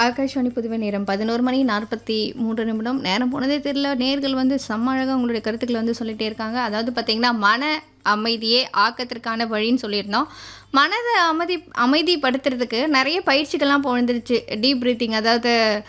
ஆகாஷ்வாணி புதுவை நேரம் பதினோரு மணி நாற்பத்தி மூன்று நிமிடம் நேரம் போனதே தெரியல நேர்கள் வந்து செம்ம அழகாக உங்களுடைய கருத்துக்களை வந்து சொல்லிட்டே இருக்காங்க அதாவது பார்த்தீங்கன்னா மன அமைதியே ஆக்கத்திற்கான வழின்னு சொல்லியிருந்தோம் மனதை அமைதி அமைதிப்படுத்துறதுக்கு நிறைய பயிற்சிகள்லாம் போந்துருச்சு டீப் பிரீத்திங் அதாவது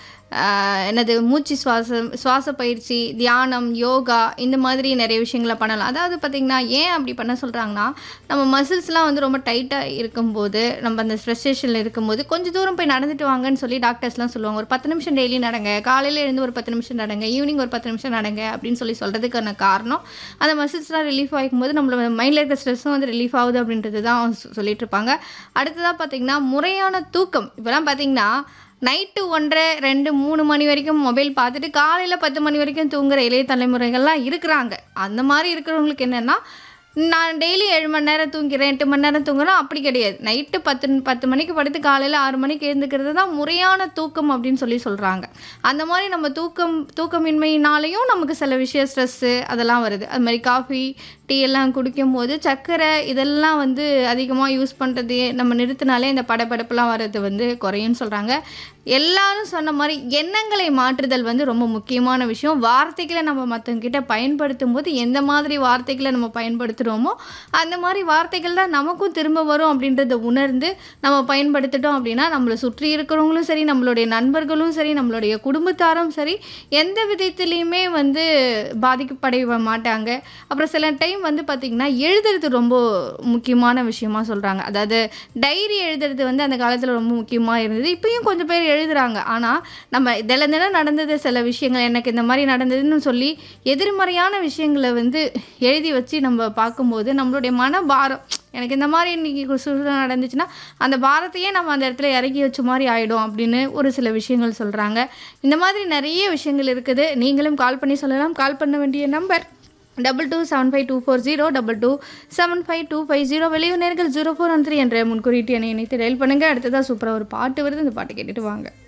ஆஹ், என்னது மூச்சு சுவாசம் சுவாச பயிற்சி தியானம் யோகா இந்த மாதிரி நிறைய விஷயங்களை பண்ணலாம் அதாவது பார்த்திங்கன்னா ஏன் அப்படி பண்ண சொல்கிறாங்கன்னா நம்ம மசில்ஸ்லாம் வந்து ரொம்ப டைட்டாக இருக்கும்போது நம்ம அந்த ஸ்ட்ரெஸ்ஸேஷனில் இருக்கும்போது கொஞ்சம் தூரம் போய் நடந்துட்டு வாங்கன்னு சொல்லி டாக்டர்ஸ்லாம் சொல்லுவாங்க ஒரு பத்து நிமிஷம் டெய்லி நடங்க காலையில் எழுந்து ஒரு பத்து நிமிஷம் நடங்க ஈவினிங் ஒரு பத்து நிமிஷம் நடங்க அப்படின்னு சொல்லி சொல்கிறதுக்கான காரணம் அந்த மசில்ஸ்லாம் ரிலீஃப் ஆகிக்கும் போது நம்மளோட மைண்டில் இருக்க ஸ்ட்ரெஸ்ஸும் வந்து ரிலீஃப் ஆகுது அப்படின்றது தான் சொ- சொல்லிட்டு இருப்பாங்க அடுத்ததாக பார்த்தீங்கன்னா முறையான தூக்கம் இப்போலாம் பார்த்தீங்கன்னா நைட்டு ஒன்றரை ரெண்டு மூணு மணி வரைக்கும் மொபைல் பார்த்துட்டு காலையில் பத்து மணி வரைக்கும் தூங்குற இளைய தலைமுறைகள்லாம் இருக்கிறாங்க அந்த மாதிரி இருக்கிறவங்களுக்கு என்னென்னா நான் டெய்லி ஏழு மணி நேரம் தூங்கிறேன் எட்டு மணி நேரம் தூங்குறேன் அப்படி கிடையாது நைட்டு பத்து பத்து மணிக்கு படுத்து காலையில் ஆறு மணிக்கு எழுந்துக்கிறது தான் முறையான தூக்கம் அப்படின்னு சொல்லி சொல்கிறாங்க அந்த மாதிரி நம்ம தூக்கம் தூக்கமின்மையினாலையும் நமக்கு சில விஷயம் ஸ்ட்ரெஸ்ஸு அதெல்லாம் வருது அது மாதிரி காஃபி டீ எல்லாம் குடிக்கும்போது சர்க்கரை இதெல்லாம் வந்து அதிகமாக யூஸ் பண்ணுறது நம்ம நிறுத்தினாலே இந்த படபடப்புலாம் வர்றது வந்து குறையும்னு சொல்கிறாங்க எல்லாரும் சொன்ன மாதிரி எண்ணங்களை மாற்றுதல் வந்து ரொம்ப முக்கியமான விஷயம் வார்த்தைகளை நம்ம மற்றவங்க கிட்ட பயன்படுத்தும் போது எந்த மாதிரி வார்த்தைகளை நம்ம பயன்படுத்துகிறோமோ அந்த மாதிரி வார்த்தைகள் தான் நமக்கும் திரும்ப வரும் அப்படின்றத உணர்ந்து நம்ம பயன்படுத்திட்டோம் அப்படின்னா நம்மளை சுற்றி இருக்கிறவங்களும் சரி நம்மளுடைய நண்பர்களும் சரி நம்மளுடைய குடும்பத்தாரும் சரி எந்த விதத்துலேயுமே வந்து பாதிக்கப்பட மாட்டாங்க அப்புறம் சில டைம் வந்து பார்த்திங்கன்னா எழுதுறது ரொம்ப முக்கியமான விஷயமா சொல்கிறாங்க அதாவது டைரி எழுதுறது வந்து அந்த காலத்தில் ரொம்ப முக்கியமாக இருந்தது இப்பயும் கொஞ்சம் பேர் எழுதுறாங்க ஆனால் நம்ம தினம் தினம் நடந்தது சில விஷயங்கள் எனக்கு இந்த மாதிரி நடந்ததுன்னு சொல்லி எதிர்மறையான விஷயங்களை வந்து எழுதி வச்சு நம்ம பார்க்கும்போது நம்மளுடைய மனபாரம் எனக்கு இந்த மாதிரி இன்னைக்கு சூழ்நிலை நடந்துச்சுன்னா அந்த பாரத்தையே நம்ம அந்த இடத்துல இறக்கி வச்ச மாதிரி ஆகிடும் அப்படின்னு ஒரு சில விஷயங்கள் சொல்கிறாங்க இந்த மாதிரி நிறைய விஷயங்கள் இருக்குது நீங்களும் கால் பண்ணி சொல்லலாம் கால் பண்ண வேண்டிய number double two seven five two four zero double two seven five two five zero வெளியூர் நேர்கள் ஜீரோ ஃபோர் ஒன் த்ரீ என்ற முன்குறியீட்டு என்னை இணைத்து டயல் பண்ணுங்கள் அடுத்ததாக சூப்பராக ஒரு பாட்டு வருது அந்த பாட்டு கேட்டுட்டு வாங்க